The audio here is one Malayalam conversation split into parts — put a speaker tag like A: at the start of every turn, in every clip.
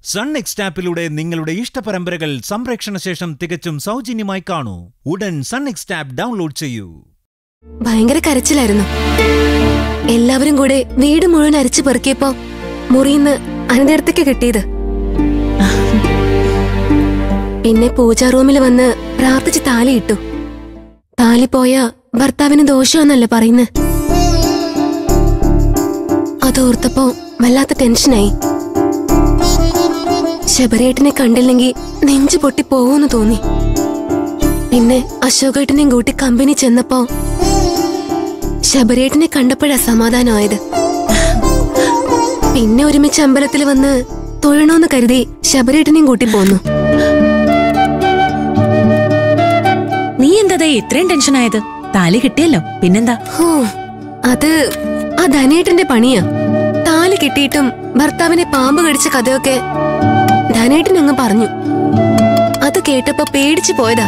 A: സൺ നെക്സ്റ്റ് ആപ്പിലൂടെ നിങ്ങളുടെ ഇഷ്ടപരമ്പരകൾ സംപ്രേക്ഷണ ശേഷം തികച്ചും സൗജന്യമായി കാണൂ ഉടൻ സൺ നെക്സ്റ്റ് ആപ്പ് ഡൗൺലോഡ് ചെയ്യൂ
B: ഭയങ്കര കരച്ചിലായിരുന്നു എല്ലാവരും കൂടെ വീട് മുഴുവൻ അരിച്ചു പെറുക്കിയപ്പോ മുറിയിന്ന് അനന്തരത്തേക്ക് കിട്ടിയത് പിന്നെ പൂജാ റൂമിൽ വന്ന് പ്രാർത്ഥിച്ച് താലിയിട്ടു താലി പോയ ഭർത്താവിന് ദോഷമെന്നല്ലേ പറയുന്നത് അതോർത്തപ്പോ വല്ലാത്ത ടെൻഷനായി ശബരേട്ടനെ കണ്ടില്ലെങ്കിൽ നെഞ്ചു പൊട്ടി പോവൂന്ന് തോന്നി പിന്നെ അശോകേട്ടനെയും കൂട്ടി കമ്പനി ചെന്നപ്പോ ശബരേട്ടനെ കണ്ടപ്പോഴാ സമാധാനമായത് പിന്നെ ഒരുമിച്ച് അമ്പലത്തിൽ വന്ന് തൊഴണോന്ന് കരുതി ശബരേട്ടനെയും കൂട്ടി പോന്നു
C: നീ എന്താ ഇത്രയും ടെൻഷനായത് താലി കിട്ടിയല്ലോ പിന്നെന്താ
B: ഹോ അത് ആ ധനേട്ടന്റെ പണിയാ താലി കിട്ടിയിട്ടും ഭർത്താവിനെ പാമ്പ് കടിച്ച കഥയൊക്കെ ധനേട്ടൻ അങ്ങ് പറഞ്ഞു അത് കേട്ടപ്പോ പേടിച്ചു പോയതാ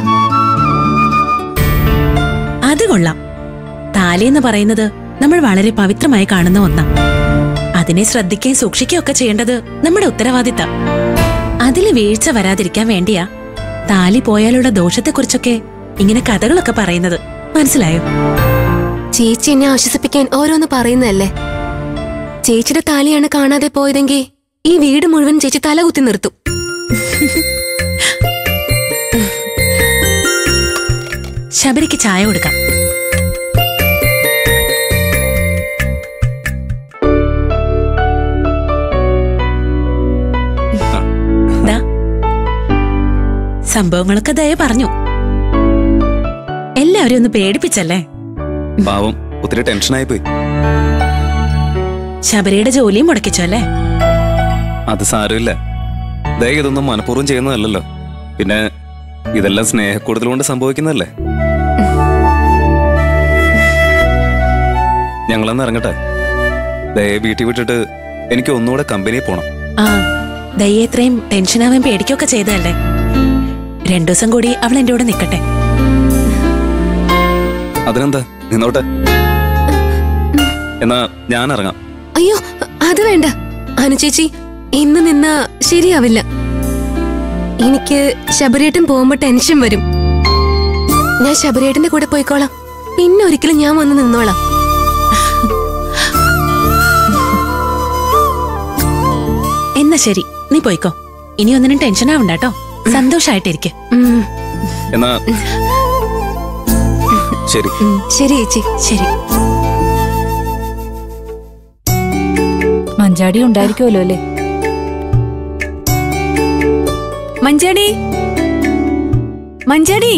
C: അത് കൊള്ളാം താലി എന്ന് പറയുന്നത് നമ്മൾ വളരെ പവിത്രമായി കാണുന്ന ഒന്നാ അതിനെ ശ്രദ്ധിക്കുകയും സൂക്ഷിക്കുകയും ഒക്കെ ചെയ്യേണ്ടത് നമ്മുടെ ഉത്തരവാദിത്തം അതിൽ വീഴ്ച വരാതിരിക്കാൻ വേണ്ടിയാ താലി പോയാലുള്ള ദോഷത്തെക്കുറിച്ചൊക്കെ ഇങ്ങനെ കഥകളൊക്കെ പറയുന്നത് മനസ്സിലായോ
B: ചേച്ചി എന്നെ ആശ്വസിപ്പിക്കാൻ ഓരോന്ന് പറയുന്നതല്ലേ ചേച്ചിയുടെ താലിയാണ് കാണാതെ പോയതെങ്കിൽ ഈ വീട് മുഴുവൻ ചേച്ചി തലകുത്തി നിർത്തും
C: ശബരിക്ക് ചായ കൊടുക്കാം ദാ. സംഭവങ്ങളൊക്കെ ദയ പറഞ്ഞു എല്ലാവരും ഒന്ന് പേടിപ്പിച്ചല്ലേ
D: പാവം ഒത്തിരി ടെൻഷനായി പോയി
C: ശബരിയുടെ ജോലിയും മുടക്കിച്ചു അല്ലേ
D: അത് സാരമില്ല ദയ ഇതൊന്നും മനഃപൂർവ്വം ചെയ്യുന്നതല്ലല്ലോ പിന്നെ ഇതെല്ലാം സ്നേഹക്കൂടുതൽ കൊണ്ട് സംഭവിക്കുന്നതല്ലേ ഞങ്ങളന്ന് ഇറങ്ങട്ടെ ദയെ വീട്ടിൽ വിട്ടിട്ട് എനിക്ക് ഒന്നുകൂടെ കമ്പനിയിൽ പോണം
C: ആ ദയ്യെ ഇത്രയും ടെൻഷനാവാൻ പേടിക്കുകയൊക്കെ ചെയ്തതല്ലേ രണ്ടു ദിവസം കൂടി അവൾ എന്റെ കൂടെ നിൽക്കട്ടെ
D: അതിനെന്താ നിന്നോട്ടെ എന്നാ ഞാൻ ഇറങ്ങാം
B: അയ്യോ അത് വേണ്ട അനുചേച്ചി ഇന്ന് നിന്ന ശരിയാവില്ല എനിക്ക് ശബരേട്ടൻ പോകുമ്പോ ടെൻഷൻ വരും ഞാൻ ശബരേട്ടന്റെ കൂടെ പോയിക്കോളാം പിന്നെ ഒരിക്കലും ഞാൻ വന്ന് നിന്നോളാം
C: എന്നാ ശരി നീ പോയിക്കോ ഇനി ഒന്നിനും ടെൻഷൻ ആവണ്ട കേട്ടോ സന്തോഷായിട്ടിരിക്കെ
B: ഉം,
D: എന്നാ ശരി
B: ശരി ചേച്ചി
C: ശരി
E: മഞ്ചാടി ഉണ്ടായിരിക്കുമല്ലോ അല്ലേ മഞ്ചാടി മഞ്ചാടി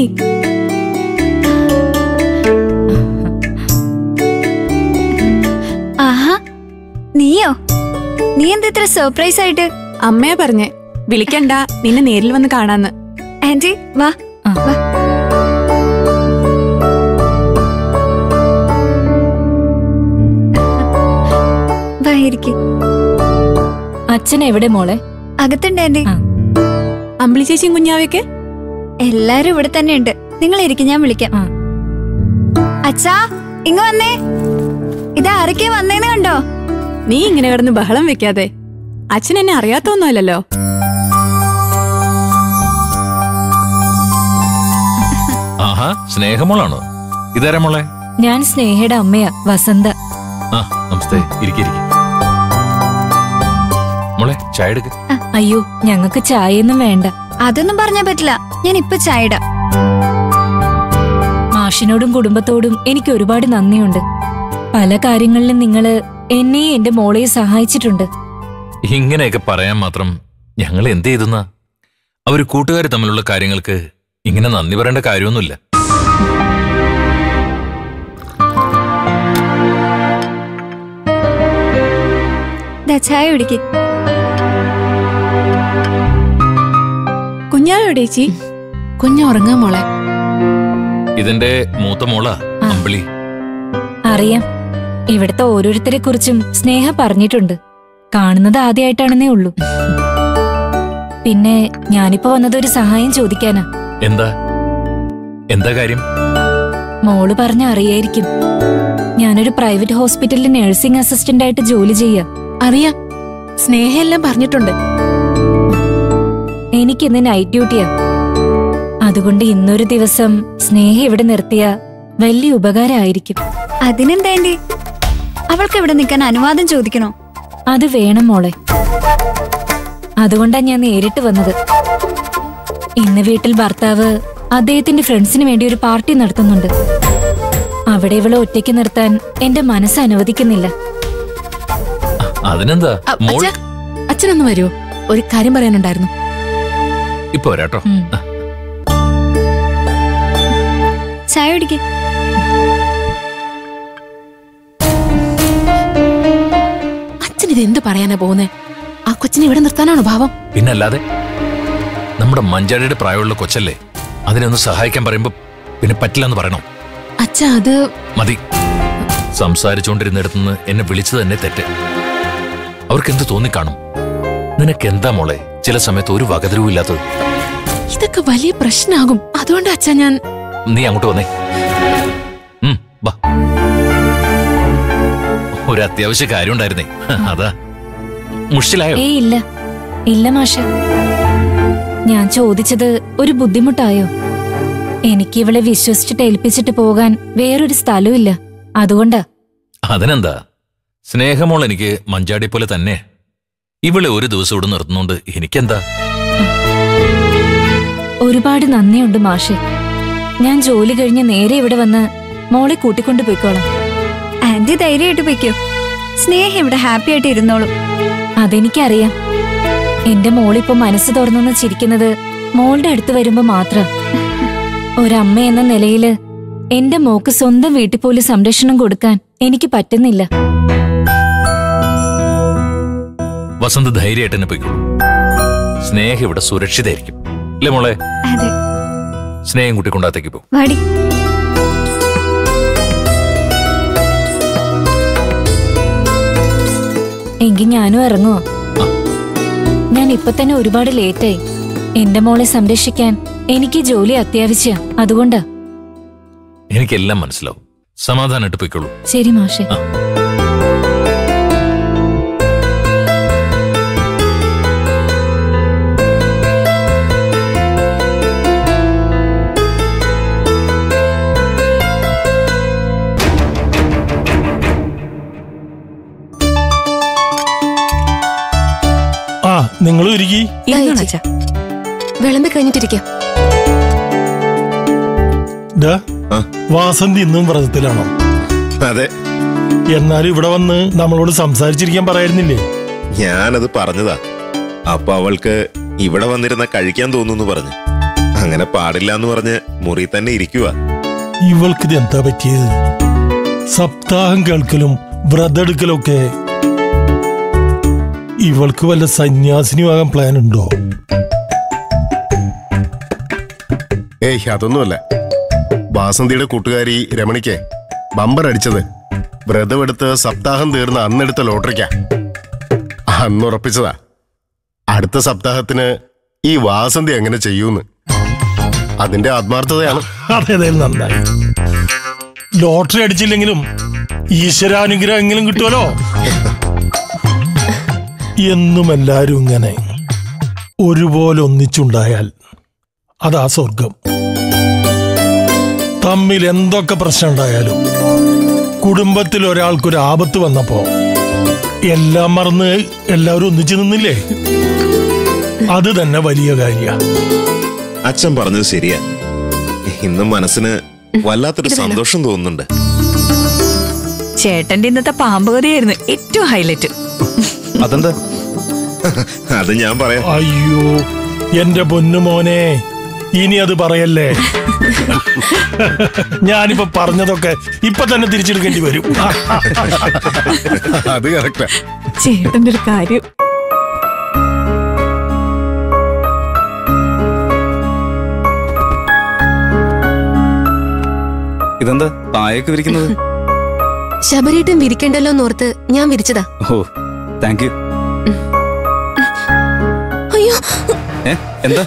F: ആഹാ നീയോ നീ എന്താ ഇത്ര സർപ്രൈസ് ആയിട്ട്
E: അമ്മയാ പറഞ്ഞേ വിളിക്കണ്ട നിന്നെ നേരിൽ വന്ന് കാണാന്ന്
F: ആന്റി വാ
E: ആ.
F: വാ വാ ഇരിക്ക്
E: അച്ഛൻ എവിടെ മോളെ
F: അകത്തുണ്ട് ആന്റി
E: ആ. അമ്പിളി ചേച്ചിയും കുഞ്ഞാവയൊക്കെ
F: എല്ലാരും ഇവിടെ തന്നെ ഉണ്ട് നിങ്ങൾ ഇരിക്കും ഞാൻ വിളിക്കാം
E: ആ.
F: അച്ഛാ ഇങ്ങ വന്നേ ഇത് ആരൊക്കെ വന്നേന്ന് കണ്ടോ
E: നീ ഇങ്ങനെ കിടന്ന് ബഹളം വെക്കാതെ അച്ഛൻ എന്നെ അറിയാത്തൊന്നുമല്ലല്ലോ
G: ആഹാ സ്നേഹമോളാണോ ഇതാരാ മോളെ
E: ഞാൻ സ്നേഹയുടെ അമ്മയാ വസന്ത
G: ആ നമസ്തേ ഇരിക്കിരിക്കും മോളെ ചായ എടുക്ക്
E: അയ്യോ ഞങ്ങൾക്ക് ചായയൊന്നും വേണ്ട
F: അതൊന്നും പറഞ്ഞാ പറ്റില്ല ഞാൻ ഇപ്പൊ ചായ ഇടാം
E: മാഷിനോടും കുടുംബത്തോടും എനിക്ക് ഒരുപാട് നന്ദിയുണ്ട് പല കാര്യങ്ങളിലും നിങ്ങള് എന്നെയും എന്റെ മോളെയും സഹായിച്ചിട്ടുണ്ട്
G: ഇങ്ങനെയൊക്കെ പറയാൻ മാത്രം ഞങ്ങൾ എന്ത് ചെയ്തുന്ന അവര് കൂട്ടുകാർ തമ്മിലുള്ള കാര്യങ്ങൾക്ക് ഇങ്ങനെ നന്ദി പറയേണ്ട കാര്യമൊന്നുമില്ല
F: ദാ ചായ കുടിക്ക്
E: കുഞ്ഞാവെവിടെ ചേച്ചി
C: കുഞ്ഞു ഉറങ്ങാ മോളെ
G: ഇതിന്റെ മൂത്ത മോളാ
E: ആ.
G: അമ്പിളി
E: അറിയാം ഇവിടുത്തെ ഓരോരുത്തരെ കുറിച്ചും സ്നേഹ പറഞ്ഞിട്ടുണ്ട് കാണുന്നത് ആദ്യമായിട്ടാണെന്നേ ഉള്ളൂ പിന്നെ ഞാനിപ്പോ വന്നത് ഒരു സഹായം ചോദിക്കാനാ
G: എന്താ എന്താ കാര്യം
E: മോള് പറഞ്ഞ അറിയായിരിക്കും ഞാനൊരു പ്രൈവറ്റ് ഹോസ്പിറ്റലിൽ നഴ്സിംഗ് അസിസ്റ്റന്റ് ആയിട്ട് ജോലി ചെയ്യാ
C: അറിയാം സ്നേഹ എല്ലാം പറഞ്ഞിട്ടുണ്ട്
E: എനിക്കിന്ന് നൈറ്റ് ഡ്യൂട്ടിയാ അതുകൊണ്ട് ഇന്നൊരു ദിവസം സ്നേഹ ഇവിടെ നിർത്തിയ വലിയ ഉപകാരമായിരിക്കും
F: അതിനെന്താ ആന്റി അവൾക്ക് ഇവിടെ നിൽക്കാൻ അനുവാദം ചോദിക്കണോ
E: അത് വേണം മോളെ അതുകൊണ്ടാ ഞാൻ നേരിട്ട് വന്നത് ഇന്ന് വീട്ടിൽ ഭർത്താവ് അദ്ദേഹത്തിന്റെ ഫ്രണ്ട്സിന് വേണ്ടി ഒരു പാർട്ടി നടത്തുന്നുണ്ട് അവിടെ ഇവളെ ഒറ്റയ്ക്ക് നിർത്താൻ എന്റെ മനസ്സ് അനുവദിക്കുന്നില്ല
G: അതിനെന്താ
C: അ-
G: മോൾ
C: അച്ഛാ, അച്ഛനൊന്ന് വരുമോ ഒരു കാര്യം പറയാനുണ്ടായിരുന്നു
G: ഇപ്പൊ വരാട്ടോ
E: ഉം.
G: ആ,
F: ചായ കുടിക്ക്
C: അച്ഛൻ ഇത് എന്ത് പറയാനാ പോകുന്നേ ആ കൊച്ചിനെ ഇവിടെ നിർത്താനാണോ ഭാവം
G: പിന്നല്ലാതെ നമ്മുടെ മഞ്ചാടിയുടെ പ്രായമുള്ള കൊച്ചല്ലേ അതിനെ ഒന്ന് സഹായിക്കാൻ പറയുമ്പോ പിന്നെ പറ്റില്ലെന്ന് പറയണം
C: അച്ഛ അത്
G: മതി സംസാരിച്ചുകൊണ്ടിരുന്നിടത്തുനിന്ന് എന്നെ വിളിച്ചു തന്നെ തെറ്റ് അവർക്ക് എന്ത് തോന്നിക്കാണും നിനക്ക് എന്താ മോളെ ചില സമയത്ത് ഒരു വകതിരിവും ഇല്ലാത്തത്
C: ഇതൊക്കെ വലിയ പ്രശ്നമാകും അതുകൊണ്ട് അച്ഛാ ഞാൻ
G: നീ അങ്ങോട്ട് വന്നേ ഉം, വാ ഒരു അത്യാവശ്യ കാര്യം ഉണ്ടായിരുന്നേ അതാ മുഷിലായോ
E: ഏയ് ഇല്ല ഇല്ല മാഷ ഞാൻ ചോദിച്ചത് ഒരു ബുദ്ധിമുട്ടായോ എനിക്ക് ഇവളെ വിശ്വസിച്ചിട്ട് ഏൽപ്പിച്ചിട്ട് പോകാൻ വേറൊരു സ്ഥലമില്ല അതുകൊണ്ടാ
G: അതിനെന്താ സ്നേഹമോൾ എനിക്ക് മഞ്ചാടി പോലെ തന്നെ ഇവളെ ഒരു ദിവസം ഇവിടെ നിർത്തുന്നോണ്ട് എനിക്കെന്താ
E: ഒരുപാട് നന്ദിയുണ്ട് മാഷെ ഞാൻ ജോലി കഴിഞ്ഞ് നേരെ ഇവിടെ വന്ന് മോളെ കൂട്ടിക്കൊണ്ടു പോയിക്കോളാം
F: ആന്റി ധൈര്യമായിട്ട് പൊയ്ക്കോ സ്നേഹ ഇവിടെ ഹാപ്പി ആയിട്ട് ഇരുന്നോളും
E: അതെനിക്കറിയാം എന്റെ മോളിപ്പോ മനസ്സ് തുറന്നൊന്ന് ചിരിക്കുന്നത് മോളുടെ അടുത്ത് വരുമ്പോ മാത്രം ഒരമ്മ എന്ന നിലയില് എന്റെ മോക്ക് സ്വന്തം വീട്ടിൽ പോലും സംരക്ഷണം കൊടുക്കാൻ എനിക്ക് പറ്റുന്നില്ല
G: വസന്ത് ധൈര്യമായിട്ട് തന്നെ പോയിക്കോളൂ സ്നേഹം ഇവിടെ സുരക്ഷിതായിരിക്കും അല്ലേ മോളെ
F: അതെ
G: സ്നേഹം കുട്ടി കൊണ്ടാത്തേക്ക് പോ
F: വാടി
E: എങ്കിൽ ഞാനും ഇറങ്ങുവോ ഞാൻ ഇപ്പൊ തന്നെ ഒരുപാട് ലേറ്റായി എന്റെ മോളെ സംരക്ഷിക്കാൻ എനിക്ക് ജോലി അത്യാവശ്യ അതുകൊണ്ടാ
G: എനിക്കെല്ലാം മനസ്സിലാവും സമാധാനമായിട്ട് പോയിക്കോളൂ
E: ശരി മാഷെ
G: ആ.
H: ആ നിങ്ങൾ ഒരുക്കി
C: ഇരുന്നോളൂ അച്ഛാ
B: വിളമ്പി കഴിഞ്ഞിട്ടിരിക്കാം
H: ദാ,
I: ആ.
H: വാസന്തി ഇന്നും വ്രതത്തിലാണോ
I: അതെ
H: എന്നാലും ഇവിടെ വന്ന് നമ്മളോട് സംസാരിച്ചിരിക്കാൻ പറയായിരുന്നില്ലേ
I: ഞാനത് പറഞ്ഞതാ അപ്പൊ അവൾക്ക് ഇവിടെ വന്നിരുന്ന കഴിക്കാൻ തോന്നുന്നു പറഞ്ഞു അങ്ങനെ പാടില്ല എന്ന് പറഞ്ഞ് മുറി തന്നെ ഇരിക്കുക
H: ഇവൾക്കിത് എന്താ പറ്റിയത് സപ്താഹം കേൾക്കലും വ്രതെടുക്കലും ഒക്കെ ഇവൾക്ക് വല്ല സന്യാസിനിയാകാൻ പ്ലാൻ ഉണ്ടോ
J: ഏയ് അതൊന്നുമല്ല വാസന്തിയുടെ കൂട്ടുകാരി രമണിക്ക് ബമ്പർ അടിച്ചത് വ്രതമെടുത്ത് സപ്താഹം തീർന്ന അന്നെടുത്ത ലോട്ടറിക്കാ അന്ന് ഉറപ്പിച്ചതാ അടുത്ത സപ്താഹത്തിന് ഈ വാസന്തി എങ്ങനെ ചെയ്യൂന്ന് അതിന്റെ ആത്മാർത്ഥതയാണ്
H: അതേതായാലും നന്നായി ലോട്ടറി അടിച്ചില്ലെങ്കിലും ഈശ്വരാനുഗ്രഹം എങ്കിലും കിട്ടുമല്ലോ എന്നും എല്ലാരും ഇങ്ങനെ ഒരുപോലെ ഒന്നിച്ചുണ്ടായാൽ അതാ സ്വർഗം തമ്മിൽ എന്തൊക്കെ പ്രശ്നം ഉണ്ടായാലും കുടുംബത്തിൽ ഒരാൾക്കൊരു ആപത്ത് വന്നപ്പോ എല്ലാം മറന്ന് എല്ലാവരും ഒന്നിച്ചു നിന്നില്ലേ അത് തന്നെ വലിയ കാര്യ
I: അച്ഛൻ പറഞ്ഞത് ശരിയാ ഇന്നും മനസ്സിന് വല്ലാത്തൊരു സന്തോഷം തോന്നുന്നുണ്ട്
K: ചേട്ടന്റെ ഇന്നത്തെ പാമ്പകതയായിരുന്നു ഏറ്റവും ഹൈലൈറ്റ്
D: അതെന്താ
I: അത് ഞാൻ പറയാം
H: അയ്യോ എന്റെ പൊന്നു മോനെ ഇനി അത് പറയല്ലേ ഞാനിപ്പോ പറഞ്ഞതൊക്കെ ഇപ്പൊ തന്നെ തിരിച്ചെടുക്കേണ്ടി വരും
J: അത് കറക്റ്റാ
K: ചേട്ടന്റെ ഒരു കാര്യം
D: ഇതെന്താ പായൊക്കെ വിരിക്കുന്നത്
B: ശബരിയേട്ടൻ വിരിക്കണ്ടല്ലോ എന്നോർത്ത് ഞാൻ വിരിച്ചതാ
D: ഓ താങ്ക് യു
B: അയ്യോ
D: ഏ എന്താ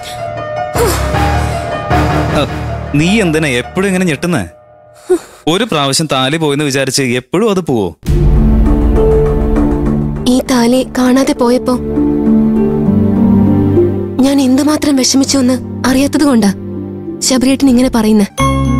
D: ആ, നീ എന്തിനാ എപ്പോഴും ഇങ്ങനെ ഞെട്ടുന്നേ ഒരു പ്രാവശ്യം താലി പോയെന്ന് വിചാരിച്ച് എപ്പോഴും അത് പോവോ
B: ഈ താലി കാണാതെ പോയപ്പോ എത്രമാത്രം വിഷമിച്ചു എന്ന് അറിയാത്തത് കൊണ്ടാ ശബരിയേട്ടൻ ഇങ്ങനെ പറയുന്നേ